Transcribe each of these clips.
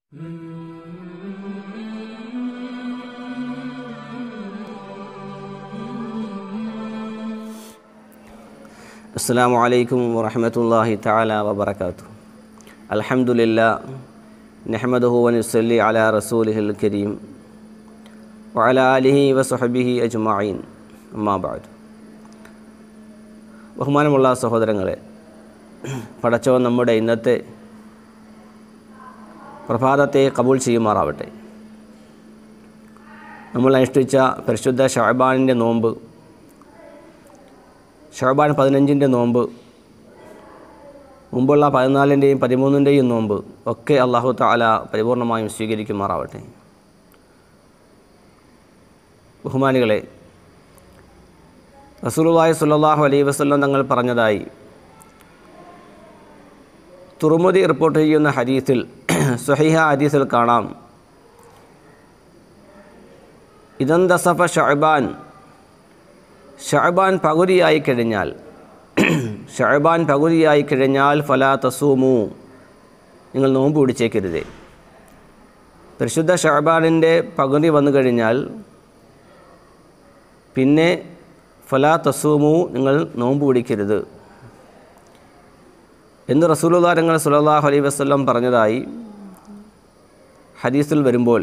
السلام عليكم ورحمة الله تعالى وبركاته الحمد لله نحمده ونصلي على رسوله الكريم وعلى آله وصحبه أجمعين أما بعد ബഹുമാനമുള്ള സഹോദരങ്ങളെ പടച്ചവൻ നമ്മുടെ ഇന്നത്തെ പ്രഭാതത്തെ കബൂൾ ചെയ്യുമാറാവട്ടെ നമ്മൾ അനുഷ്ഠിച്ച പരിശുദ്ധ ഷഹബാനിൻ്റെ നോമ്പ് ഷഹബാൻ പതിനഞ്ചിൻ്റെ നോമ്പ് മുമ്പുള്ള പതിനാലിൻ്റെയും പതിമൂന്നിൻ്റെയും നോമ്പ് ഒക്കെ അള്ളാഹു താല പരിപൂർണമായും സ്വീകരിക്കുമാറാവട്ടെ ബഹുമാനികളെ റസൂലുള്ളാഹി സ്വല്ലല്ലാഹു അലൈഹി വസല്ലം തങ്ങൾ പറഞ്ഞതായി തുറമുദി റിപ്പോർട്ട് ചെയ്യുന്ന ഹദീസിൽ സുഹൈഹ ഹദീസിൽ കാണാം ഇതന്തസഫ ഷഅബാൻ ഷഅബാൻ പകുതിയായി കഴിഞ്ഞാൽ ഷഅബാൻ പകുതിയായി കഴിഞ്ഞാൽ ഫലാ തസൂമു നിങ്ങൾ നോമ്പ് പിടിച്ചേക്കരുതേ പരിശുദ്ധ ഷഅബാനിൻ്റെ പകുതി വന്നു കഴിഞ്ഞാൽ പിന്നെ ഫലാ തസൂമു നിങ്ങൾ നോമ്പ് പിടിക്കരുത് എന്ന് റസൂലുദാരങ്ങൾ സുലല്ലാഹു അലൈഹി വസ്ലം പറഞ്ഞതായി ഹദീസിൽ വരുമ്പോൾ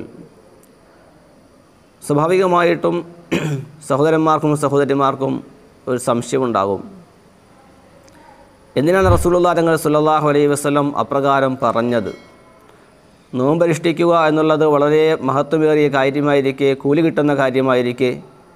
സ്വാഭാവികമായിട്ടും സഹോദരന്മാർക്കും സഹോദരിമാർക്കും ഒരു സംശയമുണ്ടാകും എന്തിനാണ് റസൂലുല്ലാരങ്ങൾ സുലല്ലാഹു അലൈഹി വസ്ലം അപ്രകാരം പറഞ്ഞത് നോമ്പരിഷ്ഠിക്കുക എന്നുള്ളത് വളരെ മഹത്വമേറിയ കാര്യമായിരിക്കെ കൂലി കിട്ടുന്ന കാര്യമായിരിക്കെ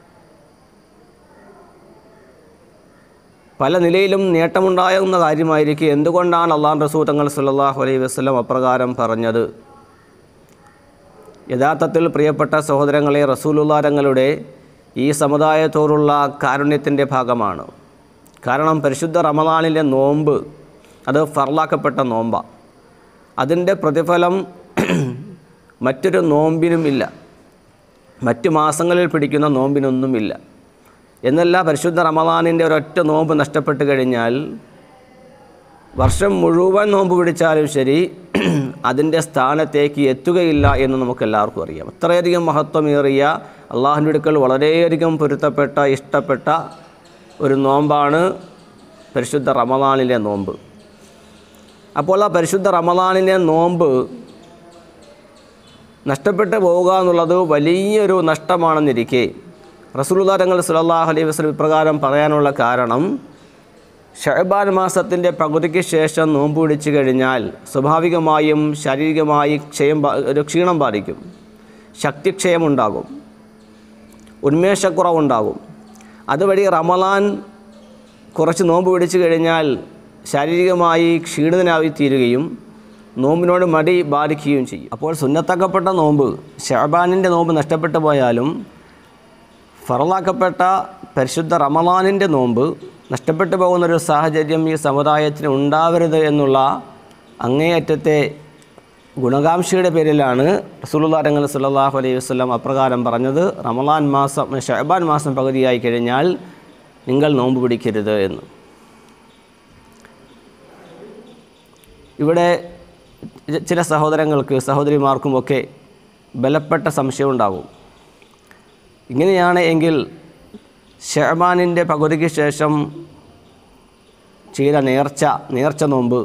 പല നിലയിലും നേട്ടമുണ്ടാകുന്ന കാര്യമായിരിക്കെ എന്തുകൊണ്ടാണ് അള്ളാഹ് റസൂ തങ്ങൾ സുല്ലാഹു അലൈഹി വസ്ലം അപ്രകാരം പറഞ്ഞത് യഥാർത്ഥത്തിൽ പ്രിയപ്പെട്ട സഹോദരങ്ങളെ റസൂലുല്ലാരങ്ങളുടെ ഈ സമുദായത്തോടുള്ള കാരുണ്യത്തിൻ്റെ ഭാഗമാണ് കാരണം പരിശുദ്ധ റമദാനിലെ നോമ്പ് അത് ഫർലാക്കപ്പെട്ട നോമ്പ അതിൻ്റെ പ്രതിഫലം മറ്റൊരു നോമ്പിനും ഇല്ല മറ്റു മാസങ്ങളിൽ പിടിക്കുന്ന നോമ്പിനൊന്നുമില്ല എന്നല്ല പരിശുദ്ധ റമദാനിൻ്റെ ഒരൊറ്റ നോമ്പ് നഷ്ടപ്പെട്ട് കഴിഞ്ഞാൽ വർഷം മുഴുവൻ നോമ്പ് പിടിച്ചാലും ശരി അതിൻ്റെ സ്ഥാനത്തേക്ക് എത്തുകയില്ല എന്ന് നമുക്ക് എല്ലാവർക്കും അറിയാം അത്രയധികം മഹത്വമേറിയ അള്ളാഹുൻ്റെ അടുക്കൽ വളരെയധികം പൊരുത്തപ്പെട്ട ഇഷ്ടപ്പെട്ട ഒരു നോമ്പാണ് പരിശുദ്ധ റമദാനിലെ നോമ്പ് അപ്പോൾ ആ പരിശുദ്ധ റമദാനിലെ നോമ്പ് നഷ്ടപ്പെട്ടു പോവുക എന്നുള്ളത് വലിയൊരു നഷ്ടമാണെന്നിരിക്കെ റസൂലുല്ലാ തങ്ങൾ സുലല്ലാഹു അലൈഹി വസ്ലം ഇപ്രകാരം പറയാനുള്ള കാരണം ഷഹബാൻ മാസത്തിൻ്റെ പകുതിക്ക് ശേഷം നോമ്പ് പിടിച്ചു കഴിഞ്ഞാൽ സ്വാഭാവികമായും ശാരീരികമായി ക്ഷയം ഒരു ക്ഷീണം ബാധിക്കും ശക്തിക്ഷയമുണ്ടാകും ഉന്മേഷക്കുറവുണ്ടാകും അതുവഴി റമലാൻ കുറച്ച് നോമ്പ് പിടിച്ചു കഴിഞ്ഞാൽ ശാരീരികമായി ക്ഷീണിതനായി തീരുകയും നോമ്പിനോട് മടി ബാധിക്കുകയും ചെയ്യും അപ്പോൾ സുന്നത്തക്കപ്പെട്ട നോമ്പ് ഷഹബാനിൻ്റെ നോമ്പ് നഷ്ടപ്പെട്ടു പോയാലും ഫറലാക്കപ്പെട്ട പരിശുദ്ധ റമലാനിൻ്റെ നോമ്പ് നഷ്ടപ്പെട്ടു പോകുന്നൊരു സാഹചര്യം ഈ സമുദായത്തിന് ഉണ്ടാവരുത് എന്നുള്ള അങ്ങേയറ്റത്തെ ഗുണകാംക്ഷയുടെ പേരിലാണ് റസൂലുല്ലാരങ്ങൾ സുല്ലാഹു അലൈഹി വസ്ലം അപ്രകാരം പറഞ്ഞത് റമലാൻ മാസം ഷഹബാൻ മാസം പകുതിയായി കഴിഞ്ഞാൽ നിങ്ങൾ നോമ്പ് പിടിക്കരുത് എന്ന് ഇവിടെ ചില സഹോദരങ്ങൾക്ക് സഹോദരിമാർക്കുമൊക്കെ ബലപ്പെട്ട സംശയമുണ്ടാകും ഇങ്ങനെയാണ് എങ്കിൽ ഷഹബാനിൻ്റെ പകുതിക്ക് ശേഷം ചെയ്ത നേർച്ച നേർച്ച നോമ്പ്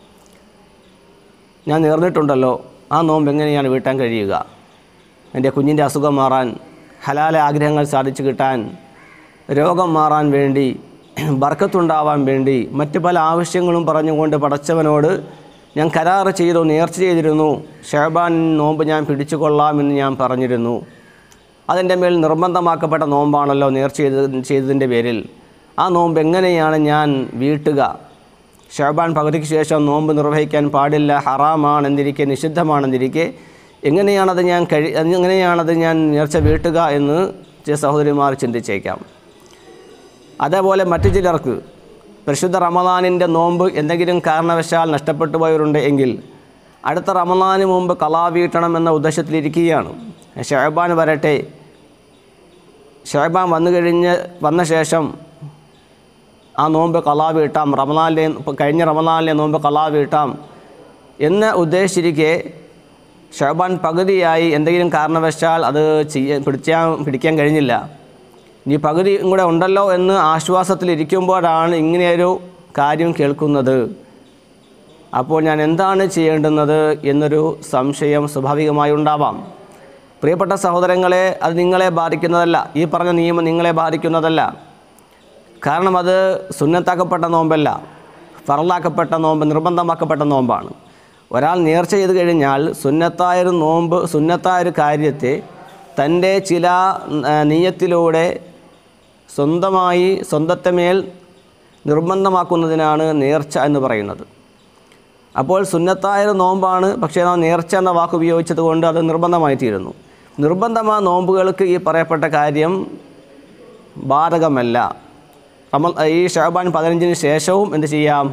ഞാൻ നേർന്നിട്ടുണ്ടല്ലോ ആ നോമ്പ് എങ്ങനെയാണ് വീട്ടാൻ കഴിയുക എൻ്റെ കുഞ്ഞിൻ്റെ അസുഖം മാറാൻ ഹലാല ആഗ്രഹങ്ങൾ സാധിച്ചു കിട്ടാൻ രോഗം മാറാൻ വേണ്ടി ബർക്കത്തുണ്ടാവാൻ വേണ്ടി മറ്റ് പല ആവശ്യങ്ങളും പറഞ്ഞുകൊണ്ട് പടച്ചവനോട് ഞാൻ കരാറ് ചെയ്തു നേർച്ച ചെയ്തിരുന്നു ഷഹബാൻ നോമ്പ് ഞാൻ പിടിച്ചു കൊള്ളാമെന്ന് ഞാൻ പറഞ്ഞിരുന്നു അതിൻ്റെ മേൽ നിർബന്ധമാക്കപ്പെട്ട നോമ്പാണല്ലോ നേർച്ച ചെയ്ത ചെയ്തതിൻ്റെ പേരിൽ ആ നോമ്പ് എങ്ങനെയാണ് ഞാൻ വീട്ടുക ഷഹബാൻ പകുതിക്ക് ശേഷം നോമ്പ് നിർവഹിക്കാൻ പാടില്ല ഹറാമാണെന്നിരിക്കെ നിഷിദ്ധമാണെന്നിരിക്കെ എങ്ങനെയാണത് ഞാൻ കഴി എങ്ങനെയാണത് ഞാൻ നേർച്ച വീട്ടുക എന്ന് ചില സഹോദരിമാർ ചിന്തിച്ചേക്കാം അതേപോലെ മറ്റു ചിലർക്ക് പരിശുദ്ധ റമദാനിൻ്റെ നോമ്പ് എന്തെങ്കിലും കാരണവശാൽ നഷ്ടപ്പെട്ടു പോയവരുണ്ട് എങ്കിൽ അടുത്ത റമദാന് മുമ്പ് കലാ വീട്ടണം എന്ന ഉദ്ദേശത്തിലിരിക്കുകയാണ് ഷഹബാൻ വരട്ടെ ഷഹബാൻ വന്നു കഴിഞ്ഞ് വന്ന ശേഷം ആ നോമ്പ് കലാ വീട്ടാം റമദാനിലെ കഴിഞ്ഞ റമദാനിലെ നോമ്പ് കലാ വീട്ടാം എന്ന് ഉദ്ദേശിച്ചിരിക്കെ ഷഹബാൻ പകുതിയായി എന്തെങ്കിലും കാരണവശാൽ അത് ചെയ്യാൻ പിടിച്ചാൻ പിടിക്കാൻ കഴിഞ്ഞില്ല ഇനി പകുതിയും കൂടെ ഉണ്ടല്ലോ എന്ന് ആശ്വാസത്തിലിരിക്കുമ്പോഴാണ് ഇങ്ങനെയൊരു കാര്യം കേൾക്കുന്നത് അപ്പോൾ ഞാൻ എന്താണ് ചെയ്യേണ്ടുന്നത് എന്നൊരു സംശയം സ്വാഭാവികമായി ഉണ്ടാവാം പ്രിയപ്പെട്ട സഹോദരങ്ങളെ അത് നിങ്ങളെ ബാധിക്കുന്നതല്ല ഈ പറഞ്ഞ നിയമം നിങ്ങളെ ബാധിക്കുന്നതല്ല കാരണം അത് സുന്നത്താക്കപ്പെട്ട നോമ്പല്ല ഫറലാക്കപ്പെട്ട നോമ്പ് നിർബന്ധമാക്കപ്പെട്ട നോമ്പാണ് ഒരാൾ നേർച്ച ചെയ്ത് കഴിഞ്ഞാൽ സുന്നത്തായൊരു നോമ്പ് സുന്നത്തായൊരു കാര്യത്തെ തൻ്റെ ചില ആ, നീയത്തിലൂടെ സ്വന്തമായി സ്വന്തത്തെ മേൽ നിർബന്ധമാക്കുന്നതിനാണ് നേർച്ച എന്ന് പറയുന്നത് അപ്പോൾ സുന്നത്തായൊരു നോമ്പാണ് പക്ഷേ നാം നേർച്ച എന്ന വാക്ക് ഉപയോഗിച്ചത് കൊണ്ട് അത് നിർബന്ധമായി തീരുന്നു നിർബന്ധമായ നോമ്പുകൾക്ക് ഈ പറയപ്പെട്ട കാര്യം ബാധകമല്ല നമ്മൾ ഈ ഷഹബാൻ പതിനഞ്ചിന് ശേഷവും എന്ത് ചെയ്യാം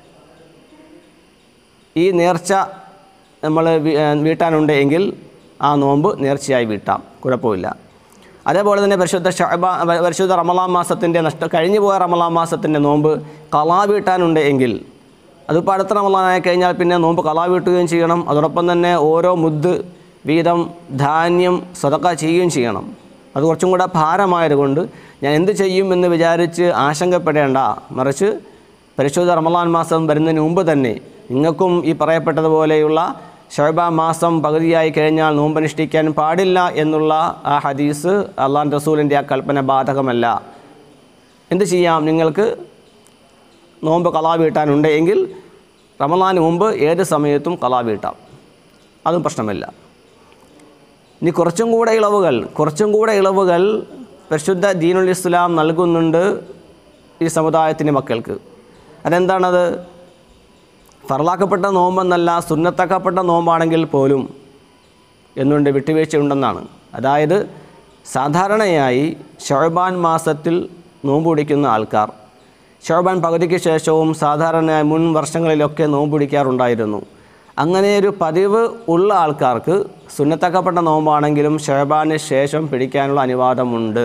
ഈ നേർച്ച നമ്മൾ വീ- ഏ, വീട്ടാനുണ്ട് എങ്കിൽ ആ നോമ്പ് നേർച്ചയായി വീട്ടാം കുഴപ്പമില്ല അതേപോലെ തന്നെ പരിശുദ്ധ ഷഹബാ പരിശുദ്ധ റമലാം മാസത്തിൻ്റെ നഷ്ട കഴിഞ്ഞു പോയ റമലാം മാസത്തിൻ്റെ നോമ്പ് കളാ വീട്ടാനുണ്ട് എങ്കിൽ അതിപ്പോൾ അടുത്ത റമലാനായി കഴിഞ്ഞാൽ പിന്നെ നോമ്പ് കളാ വീട്ടുകയും ചെയ്യണം അതോടൊപ്പം തന്നെ ഓരോ മുദ് വീതം ധാന്യം സ്വതക്ക ചെയ്യുകയും ചെയ്യണം അത് കുറച്ചും കൂടെ ഭാരമായതുകൊണ്ട് ഞാൻ എന്ത് ചെയ്യും എന്ന് വിചാരിച്ച് ആശങ്കപ്പെടേണ്ട മറിച്ച് പരിശുദ്ധ റമലാൻ മാസം വരുന്നതിന് മുമ്പ് തന്നെ നിങ്ങൾക്കും ഈ പറയപ്പെട്ടതുപോലെയുള്ള ഷഹബ മാസം പകുതിയായി കഴിഞ്ഞാൽ നോമ്പനുഷ്ഠിക്കാൻ പാടില്ല എന്നുള്ള ആ ഹദീസ് അള്ളാൻ റസൂലിൻ്റെ ആ കൽപ്പന ബാധകമല്ല എന്ത് ചെയ്യാം നിങ്ങൾക്ക് നോമ്പ് കലാ വീട്ടാനുണ്ട് എങ്കിൽ റമലാന് മുമ്പ് ഏത് സമയത്തും കലാ വീട്ടാം അതും പ്രശ്നമില്ല ഇനി കുറച്ചും കൂടെ ഇളവുകൾ കുറച്ചും കൂടെ ഇളവുകൾ പരിശുദ്ധ ദീനുൽ ഇസ്ലാം നൽകുന്നുണ്ട് ഈ സമുദായത്തിൻ്റെ മക്കൾക്ക് അതെന്താണത് ഫറലാക്കപ്പെട്ട നോമ്പെന്നല്ല സുന്നത്താക്കപ്പെട്ട നോമ്പാണെങ്കിൽ പോലും എന്നുകൊണ്ട് വിട്ടുവീഴ്ചയുണ്ടെന്നാണ് അതായത് സാധാരണയായി ഷൊഹബാൻ മാസത്തിൽ നോമ്പ് പിടിക്കുന്ന ആൾക്കാർ ഷൊഹബാൻ പകുതിക്ക് ശേഷവും സാധാരണ മുൻ വർഷങ്ങളിലൊക്കെ നോമ്പ് പിടിക്കാറുണ്ടായിരുന്നു അങ്ങനെ ഒരു പതിവ് ഉള്ള ആൾക്കാർക്ക് സുന്നത്താക്കപ്പെട്ട നോമ്പാണെങ്കിലും ഷൊഹബാന് ശേഷം പിടിക്കാനുള്ള അനുവാദമുണ്ട്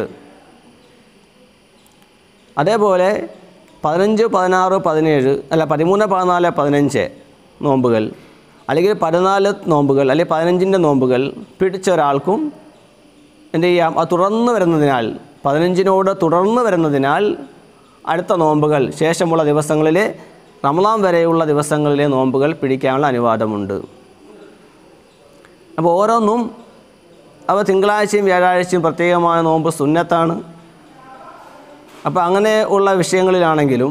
അതേപോലെ പതിനഞ്ച് പതിനാറ് പതിനേഴ് അല്ല പതിമൂന്ന് പതിനാല് പതിനഞ്ച് നോമ്പുകൾ അല്ലെങ്കിൽ പതിനാല് നോമ്പുകൾ അല്ലെങ്കിൽ പതിനഞ്ചിൻ്റെ നോമ്പുകൾ പിടിച്ച ഒരാൾക്കും എന്ത് ചെയ്യാം അത് തുടർന്ന് വരുന്നതിനാൽ പതിനഞ്ചിനോട് തുടർന്ന് വരുന്നതിനാൽ അടുത്ത നോമ്പുകൾ ശേഷമുള്ള ദിവസങ്ങളിലെ റമലാം വരെയുള്ള ദിവസങ്ങളിലെ നോമ്പുകൾ പിടിക്കാനുള്ള അനുവാദമുണ്ട് അപ്പോൾ ഓരോന്നും അവ തിങ്കളാഴ്ചയും വ്യാഴാഴ്ചയും പ്രത്യേകമായ നോമ്പ് സുന്നത്താണ് അപ്പോൾ അങ്ങനെ ഉള്ള വിഷയങ്ങളിലാണെങ്കിലും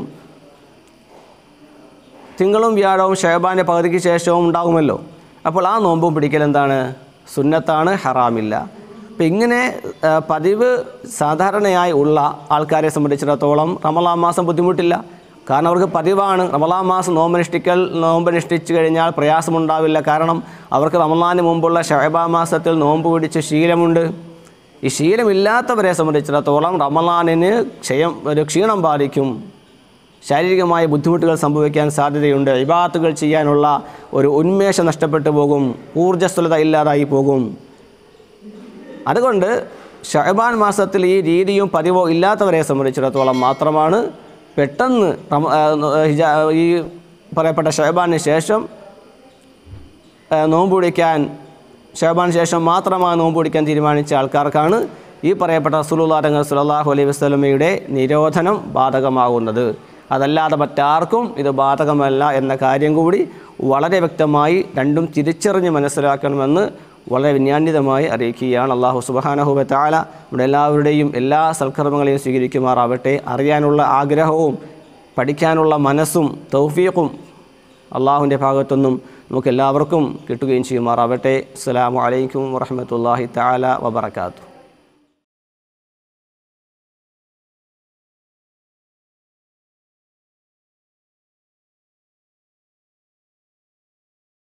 തിങ്കളും വ്യാഴവും ഷഹബാൻ്റെ പകുതിക്ക് ശേഷവും ഉണ്ടാകുമല്ലോ അപ്പോൾ ആ നോമ്പും പിടിക്കൽ എന്താണ് സുന്നത്താണ് ഹറാമില്ല അപ്പം ഇങ്ങനെ ആ, പതിവ് സാധാരണയായി ഉള്ള ആൾക്കാരെ സംബന്ധിച്ചിടത്തോളം റമലാം മാസം ബുദ്ധിമുട്ടില്ല കാരണം അവർക്ക് പതിവാണ് റമലാം മാസം നോമ്പനുഷ്ഠിക്കൽ നോമ്പനുഷ്ഠിച്ചു കഴിഞ്ഞാൽ പ്രയാസമുണ്ടാവില്ല കാരണം അവർക്ക് റമലാന് മുമ്പുള്ള ഷഹബാ മാസത്തിൽ നോമ്പ് പിടിച്ച് ശീലമുണ്ട് ഈ ശീലമില്ലാത്തവരെ സംബന്ധിച്ചിടത്തോളം റമലാനിന് ക്ഷയം ഒരു ക്ഷീണം ബാധിക്കും ശാരീരികമായ ബുദ്ധിമുട്ടുകൾ സംഭവിക്കാൻ സാധ്യതയുണ്ട് ഇബാത്തുകൾ ചെയ്യാനുള്ള ഒരു ഉന്മേഷം നഷ്ടപ്പെട്ടു പോകും ഊർജ്ജസ്വലത ഇല്ലാതായി പോകും അതുകൊണ്ട് ഷഹബാൻ മാസത്തിൽ ഈ രീതിയും പതിവോ ഇല്ലാത്തവരെ സംബന്ധിച്ചിടത്തോളം മാത്രമാണ് പെട്ടെന്ന് റമ- ആ, ഹിജ- ഈ പറയപ്പെട്ട ഷഹബാന് ശേഷം ആ, നോമ്പ് പിടിക്കാൻ ഷഹബാന് ശേഷം മാത്രമാണ് നോമ്പ് പിടിക്കാൻ തീരുമാനിച്ച ആൾക്കാർക്കാണ് ഈ പറയപ്പെട്ട റസൂലുള്ളാഹി സ്വല്ലല്ലാഹു അലൈഹി വസല്ലമയുടെ നിരോധനം ബാധകമാകുന്നത് അതല്ലാതെ മറ്റാർക്കും ഇത് ബാധകമല്ല എന്ന കാര്യം കൂടി വളരെ വ്യക്തമായി രണ്ടും തിരിച്ചറിഞ്ഞ് മനസ്സിലാക്കണമെന്ന് വളരെ വിജ്ഞാനിതമായി അറിയിക്കുകയാണ് അള്ളാഹു സുബഹാനഹുബ താല നമ്മുടെ എല്ലാവരുടെയും എല്ലാ സൽക്കർമ്മങ്ങളെയും സ്വീകരിക്കുമാറാവട്ടെ അറിയാനുള്ള ആഗ്രഹവും പഠിക്കാനുള്ള മനസ്സും തൗഫീഖും അള്ളാഹുവിൻ്റെ ഭാഗത്തുനിന്നും നമുക്ക് എല്ലാവർക്കും കിട്ടുകയും ചെയ്യുമാറാവട്ടെ അസ്സലാമു അലൈക്കും വറഹ്മത്തുള്ളാഹി തആല വബറകാതുഹു